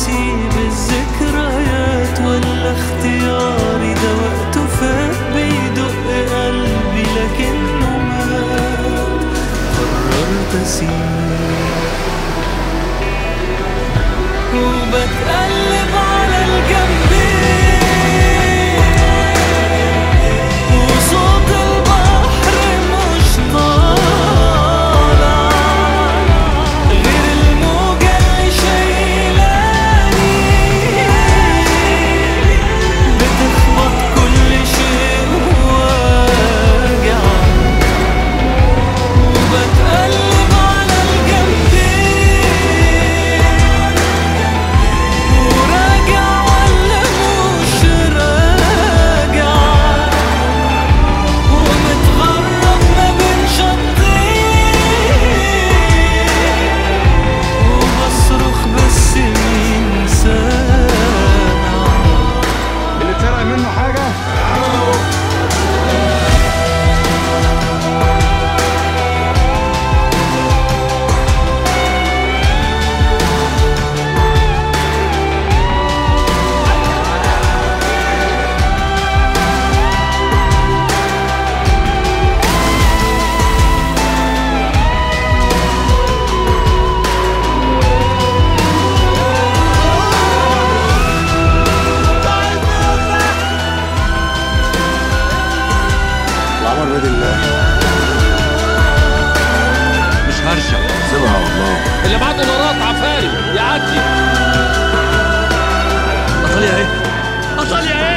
اسيب الذكريات ولا اختياري ده وقته فات بيدق قلبي لكنه مات قررت اسيب وبتقلب على الجنبين وصوت البحر مش طالع غير الموجة اللي شايلاني بتخبط كل شيء واجع وبتقلب على الجنبين وراجع ولا مش راجع ومتغرب ما بين شطين وبصرخ بس مين سامع اللي اتسرق منه حاجه العمر بيد الله مش هرجع سيبها والله اللي معاه دولارات عفاري يعدي ايطاليا ايه ايطاليا